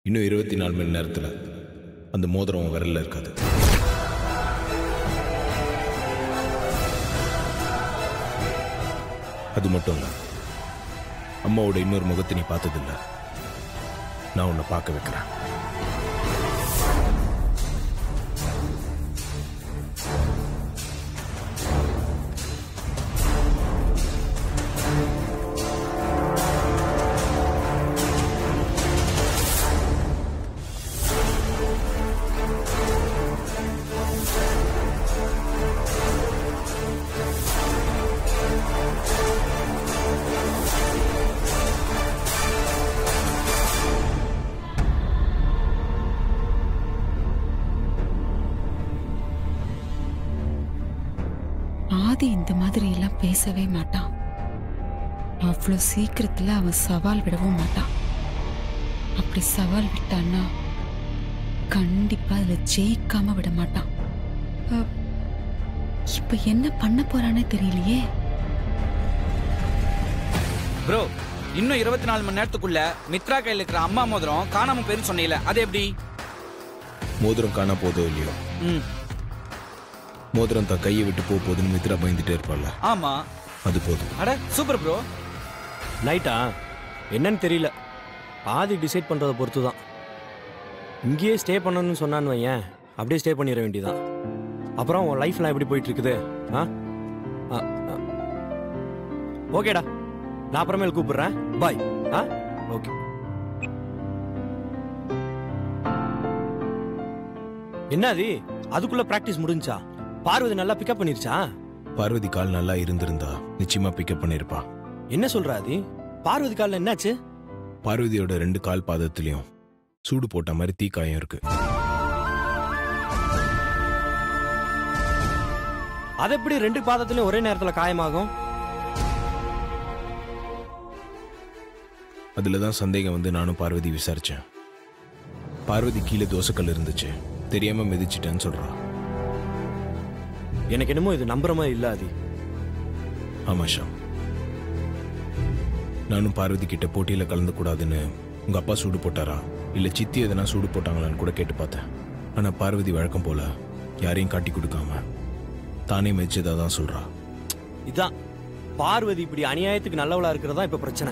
இன்னும் இருபத்தி நாலு மணி நேரத்தில் அந்த மோதிரம் உன் விரல்ல இருக்காது அது மட்டும் இல்லை அம்மாவோட இன்னொரு முகத்தை நீ பார்த்ததில்ல நான் உன்னை பார்க்க வைக்கிறேன் ஆதி இந்த மாதிரி எல்லாம் பேசவே மாட்டான் அவ்வளோ சீக்கிரத்துல அவன் சவால் விடவும் மாட்டான் அப்படி சவால் விட்டான்னா கண்டிப்பா அதுல ஜெயிக்காம விட மாட்டான் அ, இப்ப என்ன பண்ண போறானே தெரியலையே ப்ரோ இன்னும் இருபத்தி நாலு மணி நேரத்துக்குள்ள மித்ரா கையில் இருக்கிற அம்மா மோதிரம் காணாம போயிருந்து சொன்னீல அது எப்படி மோதிரம் காணா போதோ இல்லையோ ம் மோதிரம் தான் கையை விட்டு போக போகுதுன்னு மித்ரா பயந்துட்டே இருப்பாள்ல ஆமா அது போதும் அட சூப்பர் ப்ரோ நைட்டா என்னன்னு தெரியல ஆதி டிசைட் பண்ணுறதை பொறுத்து தான் இங்கேயே ஸ்டே பண்ணணும்னு சொன்னான்னு வையேன் அப்படியே ஸ்டே பண்ணிட வேண்டியதான் அப்புறம் உன் லைஃப்லாம் எப்படி போயிட்டு இருக்குது ஆ ஆ, ஆ. ஓகேடா நான் அப்புறமேல் கூப்பிடுறேன் பாய் ஆ ஓகே என்னது அதுக்குள்ள பிராக்டிஸ் முடிஞ்சா பார்வதி நல்லா பிக்கப் பண்ணிருச்சா பார்வதி கால் நல்லா இருந்திருந்தா நிச்சயமா பிக்கப் பண்ணிருப்பா என்ன சொல்றா ஆதி பார்வதி காலில் என்னாச்சு பார்வதியோட ரெண்டு கால் பாதத்திலையும் சூடு போட்ட மாதிரி தீக்காயம் இருக்கு அது எப்படி ரெண்டு பாதத்திலும் ஒரே நேரத்துல காயமாகும் அதுல தான் சந்தேகம் வந்து நானும் பார்வதி விசாரிச்சேன் பார்வதி கீழே தோசைக்கல் இருந்துச்சு தெரியாம மிதிச்சிட்டேன்னு சொல்றா எனக்கு என்னமோ இது நம்புற மாதிரி இல்ல ஆதி ஆமா ஷாம் நானும் பார்வதி கிட்ட போட்டியில கலந்து கூடாதுன்னு உங்க அப்பா சூடு போட்டாரா இல்ல சித்தி எதனா சூடு போட்டாங்களான்னு கூட கேட்டு பார்த்தேன் ஆனா பார்வதி வழக்கம் போல யாரையும் காட்டி கொடுக்காம தானே மெச்சதா தான் சொல்றா இதான் பார்வதி இப்படி அநியாயத்துக்கு நல்லவளா இருக்கிறதா இப்ப பிரச்சனை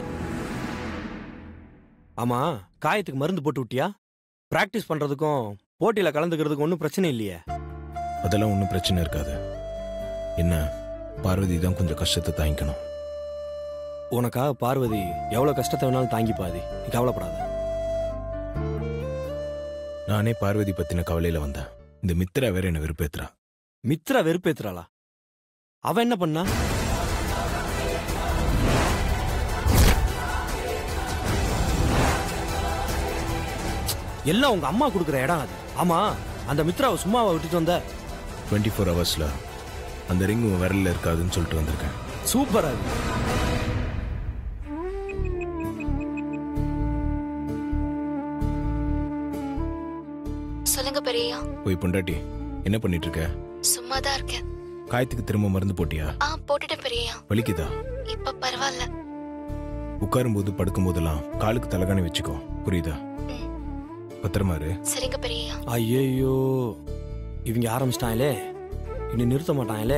ஆமா காயத்துக்கு மருந்து போட்டு விட்டியா பிராக்டிஸ் பண்றதுக்கும் போட்டியில கலந்துக்கிறதுக்கும் ஒன்றும் பிரச்சனை இல்லையே அதெல்லாம் ஒன்றும் பிரச்சனை இருக்காது என்ன பார்வதி தான் கொஞ்சம் கஷ்டத்தை தாங்கிக்கணும் உனக்காக பார்வதி எவ்வளவு கஷ்டத்தை வேணாலும் தாங்கிப்பாதி நீ கவலைப்படாத நானே பார்வதி பத்தின கவலையில வந்தேன் இந்த மித்திரா வேற என்ன வெறுப்பேத்துறா மித்ரா வெறுப்பேத்துறாளா அவ என்ன பண்ணா எல்லாம் உங்க அம்மா கொடுக்குற இடம் அது ஆமா அந்த மித்ராவை சும்மாவை விட்டுட்டு வந்த டுவெண்ட்டி ஃபோர் ஹவர்ஸ்ல அந்த ரிங் உன் விரல்ல இருக்காதுன்னு சொல்லிட்டு வந்திருக்கேன் சூப்பர் அது சொல்லுங்க பெரியயா போய் பொண்டாட்டி என்ன பண்ணிட்டு இருக்க சும்மா தான் இருக்கேன் காயத்துக்கு திரும்ப மருந்து போட்டியா ஆ போட்டுட்டேன் பெரியயா வலிக்குதா இப்ப பரவாயில்ல உட்காரும்போது படுக்கும்போதெல்லாம் காலுக்கு தலகாணி வச்சுக்கோ புரியுதா ம். பத்திரமா இரு சரிங்க பெரியயா ஐயையோ இவங்க ஆரம்பிச்சிட்டாங்களே இனி நிறுத்த மாட்டாங்களே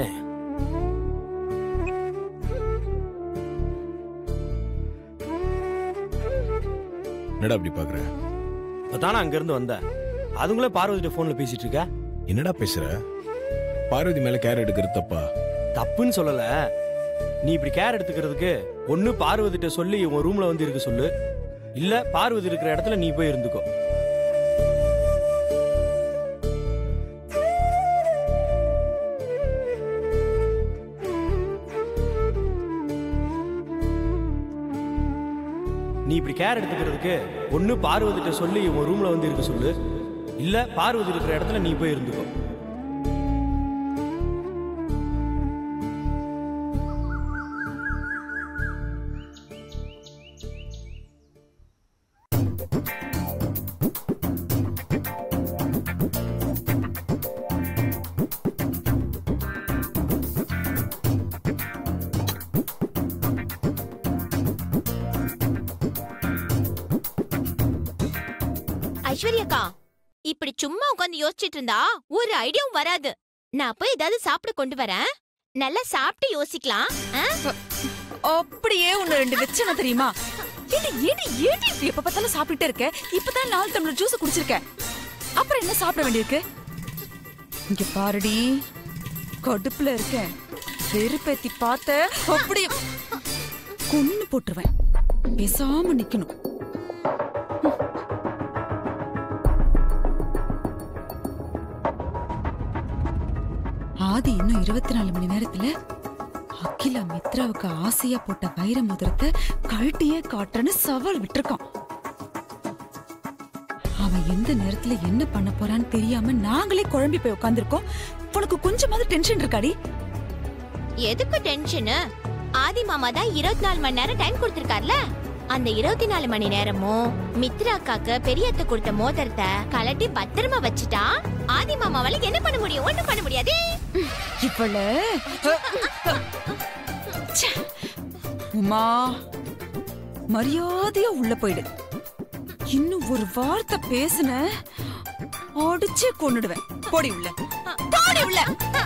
என்னடா அப்படி பாக்குற தானே அங்க இருந்து வந்த அதுங்களே பார்வதிட்ட போன்ல பேசிட்டு இருக்க என்னடா பேசுற பார்வதி மேல கேர் எடுக்கிறது தப்பா தப்புன்னு சொல்லல நீ இப்படி கேர் எடுத்துக்கிறதுக்கு ஒண்ணு பார்வதிட்ட சொல்லி உன் ரூம்ல வந்து இருக்க சொல்லு இல்ல பார்வதி இருக்கிற இடத்துல நீ போய் இருந்துக்கோ நீ இப்படி கேர் எடுத்துக்கிறதுக்கு ஒண்ணு பார்வதிட்ட சொல்லி உன் ரூம்ல வந்து இருக்க சொல்லு இல்ல பார்வதி இருக்கிற இடத்துல நீ போய் இருந்துக்கோ ஐஸ்வர்யாக்கா இப்படி சும்மா உட்காந்து யோசிச்சிட்டு இருந்தா ஒரு ஐடியாவும் வராது நான் போய் ஏதாவது சாப்பிட கொண்டு வரேன் நல்லா சாப்பிட்டு யோசிக்கலாம் ஆ? அப்படியே ஒண்ணு ரெண்டு வச்சன தெரியுமா ஏடி ஏடி ஏடி இப்படி எப்ப பார்த்தாலும் சாப்பிட்டுட்டே இருக்க இப்பதான் நாலு டம்ளர் ஜூஸ் குடிச்சிருக்க அப்புறம் என்ன சாப்பிட வேண்டியிருக்கு இங்க பாருடி கடுப்புல இருக்கேன் வெறுப்பேத்தி பார்த்த அப்படியே கொன்னு போட்டுருவேன் பேசாம நிக்கணும் ஆதி இன்னும் இருபத்தி நாலு மணி நேரத்துல அகிலா மித்ராவுக்கு ஆசையா போட்ட வைர மோதிரத்தை கழட்டியே காட்டுறேன்னு சவால் விட்டிருக்கான் அவன் எந்த நேரத்துல என்ன பண்ண போறான்னு தெரியாம நாங்களே குழம்பி போய் உட்காந்துருக்கோம் உனக்கு கொஞ்சமாவது டென்ஷன் இருக்காடி எதுக்கு டென்ஷனு ஆதி மாமா தான் இருபத்தி நாலு மணி நேரம் டைம் கொடுத்திருக்கார்ல அந்த இருபத்தி நாலு மணி நேரமும் மித்ரா அக்காக்கு பெரியத்த கொடுத்த மோதிரத்தை கலட்டி பத்திரமா வச்சுட்டா ஆதி மாமாவால என்ன பண்ண முடியும் ஒண்ணும் பண்ண முடியாதே இவள ச்சே. உமா மரியாதையா உள்ள போயிடு இன்னும் ஒரு வார்த்தை பேசுன அடிச்சே கொன்னுடுவேன் போடி உள்ள போடி உள்ள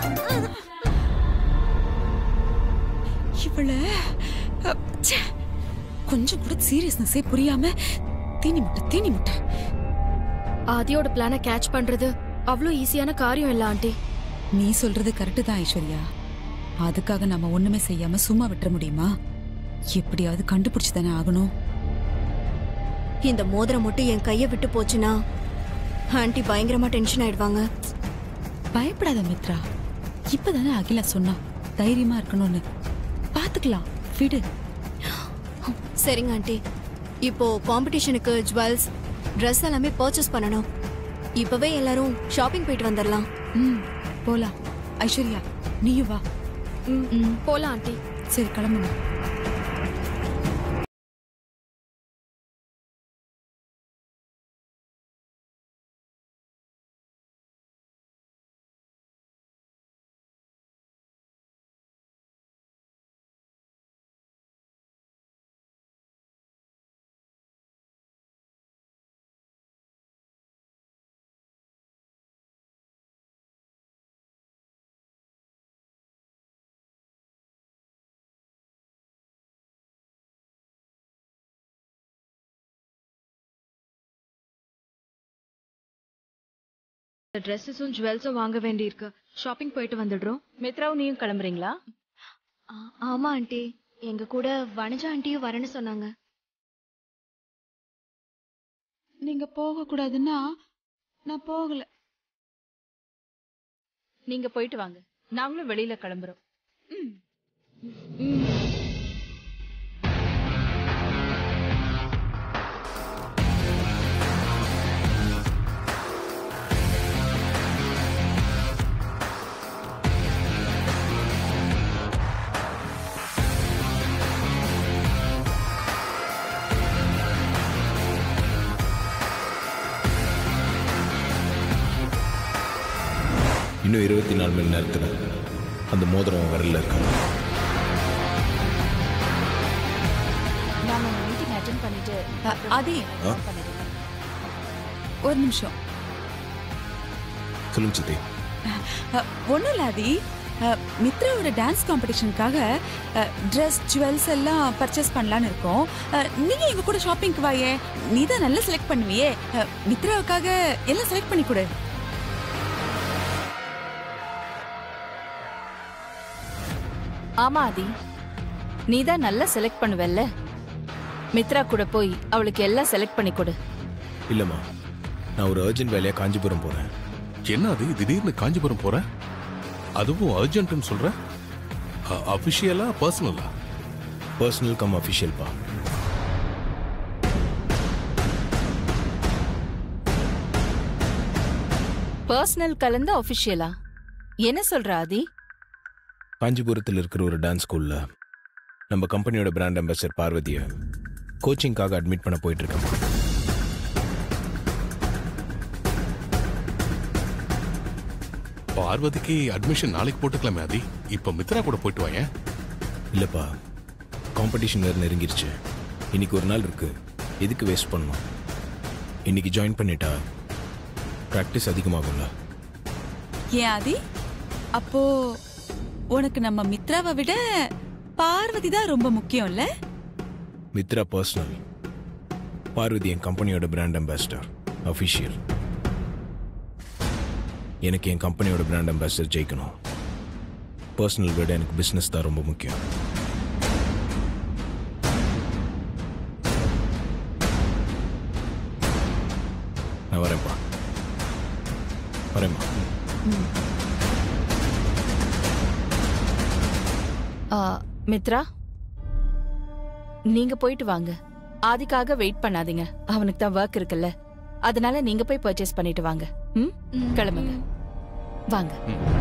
இவள அ, ச்சே. கொஞ்சம் கூட சீரியஸ்னஸே புரியாம தீனி முட்டை தீனி முட்டை ஆதியோட பிளான கேட்ச் பண்றது அவ்வளோ ஈஸியான காரியம் இல்ல ஆண்டி நீ சொல்றது கரெக்டு தான் ஐஸ்வர்யா அதுக்காக நம்ம ஒண்ணுமே செய்யாம சும்மா விட்டுற முடியுமா எப்படியாவது கண்டுபிடிச்சு தானே ஆகணும் இந்த மோதிரம் மட்டும் என் கையை விட்டு போச்சுன்னா ஆண்டி பயங்கரமா டென்ஷன் ஆயிடுவாங்க பயப்படாத மித்ரா இப்பதானே அகிலா சொன்னா தைரியமா இருக்கணும்னு பாத்துக்கலாம் விடு சரிங்க ஆண்டி இப்போ காம்படிஷனுக்கு ஜுவல்ஸ் ட்ரெஸ் எல்லாமே பர்ச்சேஸ் பண்ணணும் இப்பவே எல்லாரும் ஷாப்பிங் போயிட்டு வந்துடலாம் ம் போலாம் ஐஸ்வர்யா நீயும் வா ம் போலாம் ஆண்டி சரி கிளம்புங்க ட்ரெஸ்ஸஸும் ஜுவல்ஸும் வாங்க வேண்டியிருக்கு ஷாப்பிங் போயிட்டு வந்துடுறோம் மித்ராவும் நீயும் கிளம்புறீங்களா ஆமா ஆண்டி எங்க கூட வனஜா ஆண்டியும் வரேன்னு சொன்னாங்க நீங்க போக கூடாதுன்னா நான் போகல நீங்க போயிட்டு வாங்க நாங்களும் வெளியில கிளம்புறோம் இன்னும் இருபத்தி நாலு மணி நேரத்தில் அந்த மோதிரம் வரல இருக்கு நாம மீட்டிங் அட்டென்ட் பண்ணிட்டு அ, ஆதி ஆ? ஒரு நிமிஷம் சொல்லுங்க சித்தி ஒன்றும் இல்லை ஆதி அ, மித்ராவோட டான்ஸ் காம்படிஷனுக்காக ட்ரெஸ் ஜுவல்ஸ் எல்லாம் பர்ச்சேஸ் பண்ணலான்னு இருக்கோம் அ, நீங்க எங்க கூட ஷாப்பிங்க்கு வாயே நீ தான் நல்லா செலக்ட் பண்ணுவியே அ, மித்ராவுக்காக எல்லாம் செலக்ட் பண்ணி கொடு ஆமா ஆதி நீ தான் நல்லா செலக்ட் பண்ணுவல்ல மித்ரா கூட போய் அவளுக்கு எல்லாம் செலக்ட் பண்ணி கொடு இல்லைம்மா நான் ஒரு அர்ஜென்ட் வேலையாக காஞ்சிபுரம் போகிறேன் என்ன அது திடீர்னு காஞ்சிபுரம் போற அதுவும் அர்ஜென்ட்னு சொல்ற அபிஷியலா பர்சனலா பர்சனல் கம் அஃபிஷியல்ப்பா பர்சனல் கலந்து அபிஷியலா என்ன சொல்ற ஆதி காஞ்சிபுரத்தில் இருக்கிற ஒரு டான்ஸ் ஸ்கூலில் நம்ம கம்பெனியோட பிராண்ட் அம்பாசிடர் பார்வதியை கோச்சிங்காக அட்மிட் பண்ண போயிட்டு இருக்கேன் பார்வதிக்கு அட்மிஷன் நாளைக்கு போட்டுக்கலாமே ஆதி இப்ப மித்ரா கூட போயிட்டு வாங்க இல்லைப்பா காம்படிஷன் வேறு நெருங்கிருச்சு இன்னைக்கு ஒரு நாள் இருக்கு எதுக்கு வேஸ்ட் பண்ணணும் இன்னைக்கு ஜாயின் பண்ணிட்டா ப்ராக்டிஸ் அதிகமாகும்ல ஏன் ஆதி அப்போ உனக்கு நம்ம மித்ராவை விட பார்வதி தான் ரொம்ப முக்கியம்ல மித்ரா பர்சனல் பார்வதி என் கம்பெனியோட பிராண்ட் அம்பாசிடர் அஃபிஷியல் எனக்கு என் கம்பெனியோட பிராண்ட் அம்பாசிடர் ஜெயிக்கணும் பர்சனல் விட எனக்கு பிஸ்னஸ் தான் ரொம்ப முக்கியம் நான் வரேன்ப்பா வரேம்மா ஆ, மித்ரா நீங்க போயிட்டு வாங்க ஆதிக்காக வெயிட் பண்ணாதீங்க அவனுக்கு தான் ஒர்க் இருக்குல்ல அதனால நீங்க போய் பர்ச்சேஸ் பண்ணிட்டு வாங்க ம் கிளம்புங்க வாங்க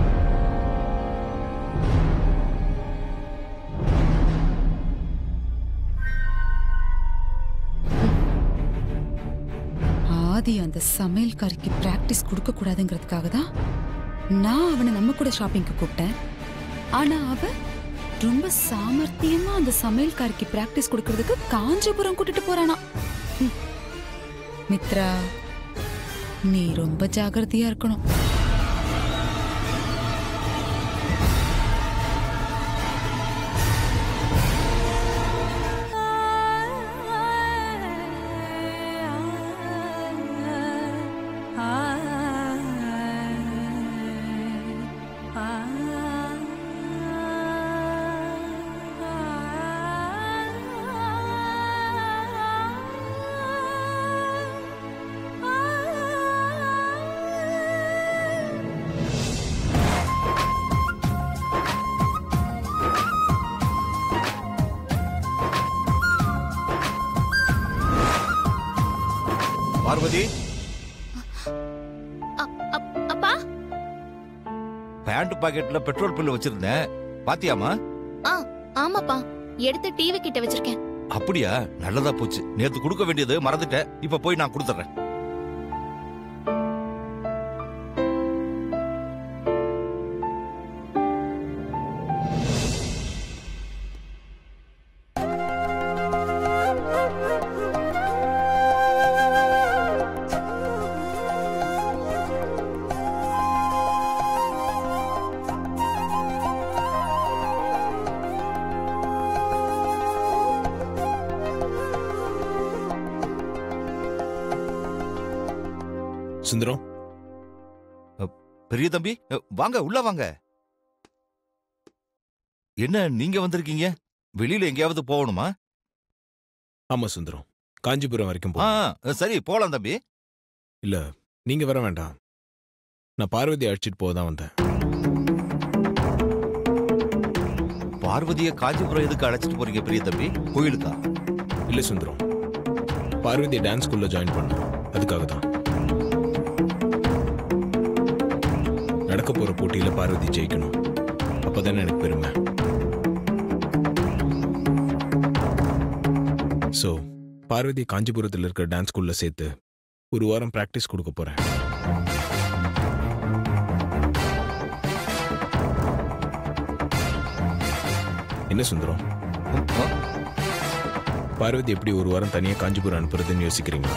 ஆதி அந்த சமையல்காரிக்கு பிராக்டிஸ் கொடுக்க கூடாதுங்கிறதுக்காக தான் நான் அவனை நம்ம கூட ஷாப்பிங்க்கு கூப்பிட்டேன் ஆனா அவ ரொம்ப சாமர்த்தியமா அந்த சமையல்காரிக்கு பிராக்டிஸ் கொடுக்கறதுக்கு காஞ்சிபுரம் கூட்டிட்டு போறானா ம். மித்ரா நீ ரொம்ப ஜாகிரதையா இருக்கணும் பார்வதி அ- அப்- அப்பா பேண்ட் பாக்கெட்ல பெட்ரோல் பில்லு வச்சிருந்தேன் பாத்தியாமா ஆ ஆமாப்பா எடுத்து டிவி கிட்ட வச்சிருக்கேன் அப்படியா நல்லதா போச்சு நேத்து கொடுக்க வேண்டியது மறந்துட்டேன் இப்ப போய் நான் கொடுத்துறேன் சுந்தரம் பெரிய தம்பி அ, வாங்க உள்ள வாங்க என்ன நீங்க வந்திருக்கீங்க வெளியில எங்கேயாவது போகணுமா ஆமா சுந்தரம் காஞ்சிபுரம் வரைக்கும் ஆ போ ஆ, சரி போலாம் தம்பி இல்ல நீங்க வர வேண்டாம் நான் பார்வதி அழைச்சிட்டு போக தான் வந்தேன் பார்வதிய காஞ்சிபுரம் எதுக்கு அழைச்சிட்டு போறீங்க பெரிய தம்பி கோயிலுக்கா இல்ல சுந்தரம் பார்வதி டான்ஸ் ஸ்கூல்ல ஜாயின் பண்ண அதுக்காக தான் நடக்க போற போட்டியில பார்வதி ஜெயிக்கணும் அப்பதானே எனக்கு பெருமை சோ பார்வதி காஞ்சிபுரத்தில் இருக்கிற டான்ஸ் ஸ்கூல்ல சேர்த்து ஒரு வாரம் பிராக்டிஸ் கொடுக்க போறேன் என்ன சுந்தரம் ஆ, பார்வதி எப்படி ஒரு வாரம் தனியா காஞ்சிபுரம் அனுப்புறதுன்னு யோசிக்கிறீங்களா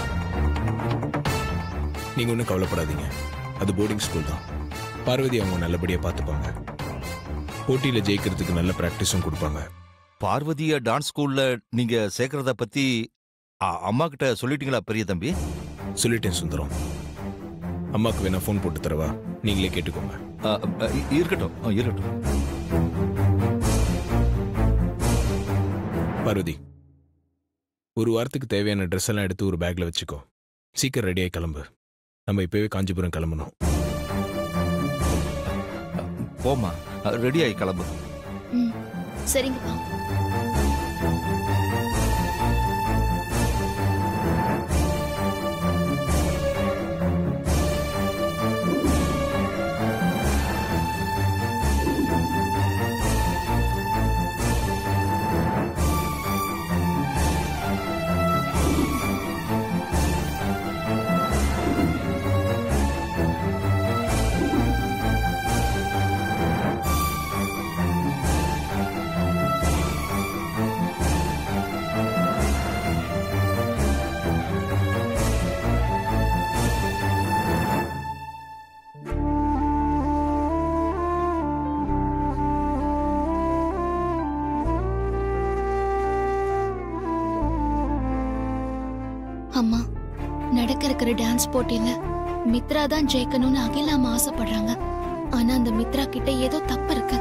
நீங்க ஒன்றும் கவலைப்படாதீங்க அது போர்டிங் ஸ்கூல் தான் பார்வதி அவங்க நல்லபடியா பார்த்துப்பாங்க போட்டியில ஜெயிக்கிறதுக்கு நல்ல பிராக்டிஸும் கொடுப்பாங்க பார்வதிய டான்ஸ் ஸ்கூல்ல நீங்க சேர்க்கறத பத்தி அ, அம்மா கிட்ட சொல்லிட்டீங்களா பெரிய தம்பி சொல்லிட்டேன் சுந்தரம் அம்மாக்கு வேணா ஃபோன் போட்டு தரவா நீங்களே கேட்டுக்கோங்க அ, அ, இ- இருக்கட்டும் அ, இருக்கட்டும் பார்வதி ஒரு வாரத்துக்கு தேவையான ட்ரெஸ் எல்லாம் எடுத்து ஒரு பேக்ல வச்சுக்கோ சீக்கிரம் ரெடியாகி கிளம்பு நம்ம இப்பவே காஞ்சிபுரம் கிளம்பணும் போமா ரெடி ஆகி கிளம்பு ம் சரிங்கப்பா அம்மா நடக்க இருக்கிற டான்ஸ் போட்டியில மித்ரா தான் ஜெயிக்கணும்னு அகிலாமா ஆசைப்படுறாங்க ஆனா அந்த மித்ரா கிட்ட ஏதோ தப்பு இருக்கு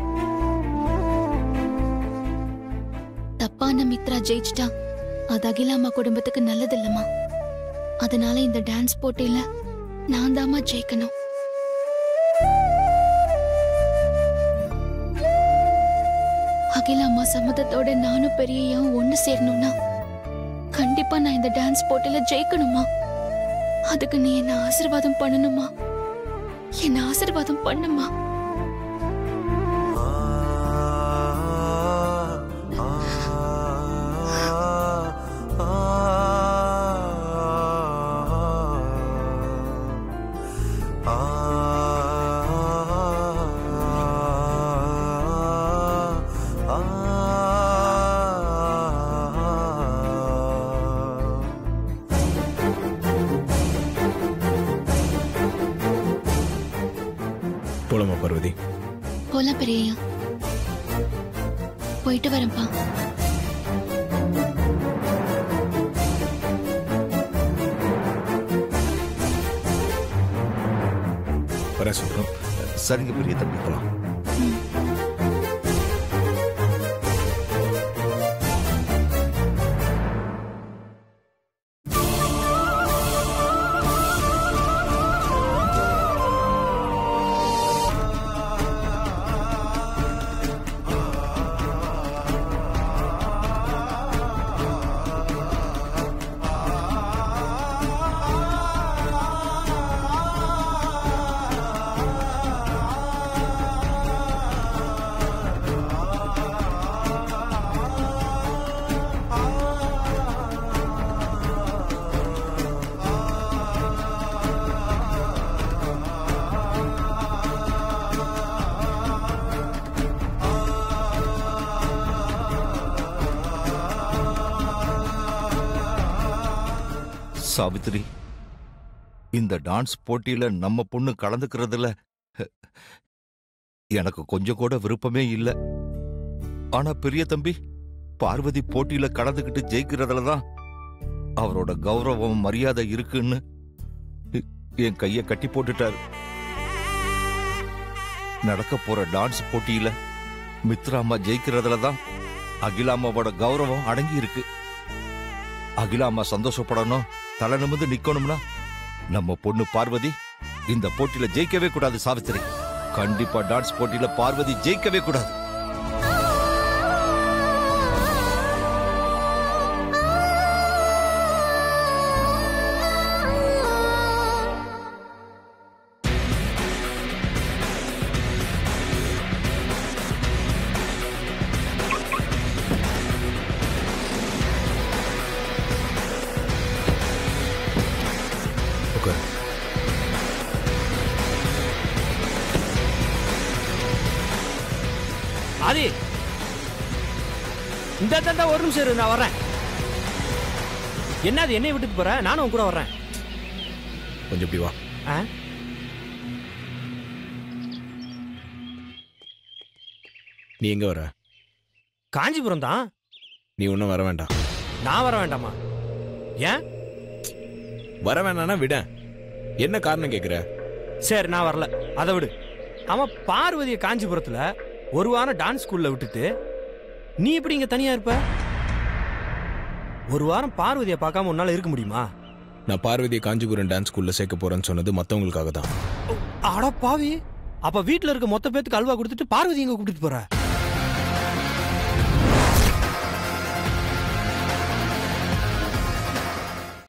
தப்பான மித்ரா ஜெயிச்சிட்டா அது அகிலாமா குடும்பத்துக்கு நல்லது இல்லம்மா அதனால இந்த டான்ஸ் போட்டியில நான் தாம்மா ஜெயிக்கணும் அகிலாமா சம்மதத்தோட நானும் பெரியையும் ஒண்ணு சேரணும்னா கண்டிப்பா நான் இந்த டான்ஸ் போட்டியில ஜெயிக்கணுமா அதுக்கு நீ என்ன ஆசீர்வாதம் பண்ணணுமா என்ன ஆசீர்வாதம் பண்ணுமா போலாமா பார்வதி போலாம் பெரியய்யா போயிட்டு வரேன்ப்பா வரேன் சொல்றோம் சரிங்க பெரிய தம்பி போலாம் சாவித்திரி இந்த டான்ஸ் போட்டியில நம்ம பொண்ணு கலந்துக்கிறதுல ஹ, எனக்கு கொஞ்சம் கூட விருப்பமே இல்ல ஆனா பெரிய தம்பி பார்வதி போட்டியில கலந்துக்கிட்டு ஜெயிக்கிறதுல தான் அவரோட கௌரவம் மரியாதை இருக்குன்னு எ- என் கைய கட்டி போட்டுட்டாரு நடக்க போற டான்ஸ் போட்டியில மித்ராமா ஜெயிக்கிறதுல தான் அகிலாமாவோட கௌரவம் அடங்கி இருக்கு அகிலாமா சந்தோஷப்படணும் தலை நிமிர்ந்து நிக்கணும்னா நம்ம பொண்ணு பார்வதி இந்த போட்டியில ஜெயிக்கவே கூடாது சாவித்திரி கண்டிப்பா டான்ஸ் போட்டியில பார்வதி ஜெயிக்கவே கூடாது உட்காரு ஆதி இந்த தந்தா ஒரு நிமிஷம் இரு நான் வர்றேன் என்னது என்னை விட்டுட்டு போற நானும் உன் கூட வர்றேன் கொஞ்சம் இப்படி வா ஆ? நீ எங்க வர காஞ்சிபுரம் தான் நீ ஒன்றும் வர வேண்டாம் நான் வர வேண்டாமா ஏன் வர வேணாம்னா விட என்ன காரணம் கேட்குற சரி நான் வரல அதை விடு அவன் பார்வதியை காஞ்சிபுரத்துல ஒரு வாரம் டான்ஸ் ஸ்கூல்ல விட்டுட்டு நீ எப்படி இங்க தனியா இருப்ப ஒரு வாரம் பார்வதியை பார்க்காம உன்னால இருக்க முடியுமா நான் பார்வதியை காஞ்சிபுரம் டான்ஸ் ஸ்கூல்ல சேர்க்க போறேன்னு சொன்னது மத்தவங்களுக்காக தான் அட பாவி அப்ப வீட்ல இருக்க மொத்த பேத்துக்கு அல்வா கொடுத்துட்டு பார்வதி எங்க கூட்டிட்டு போற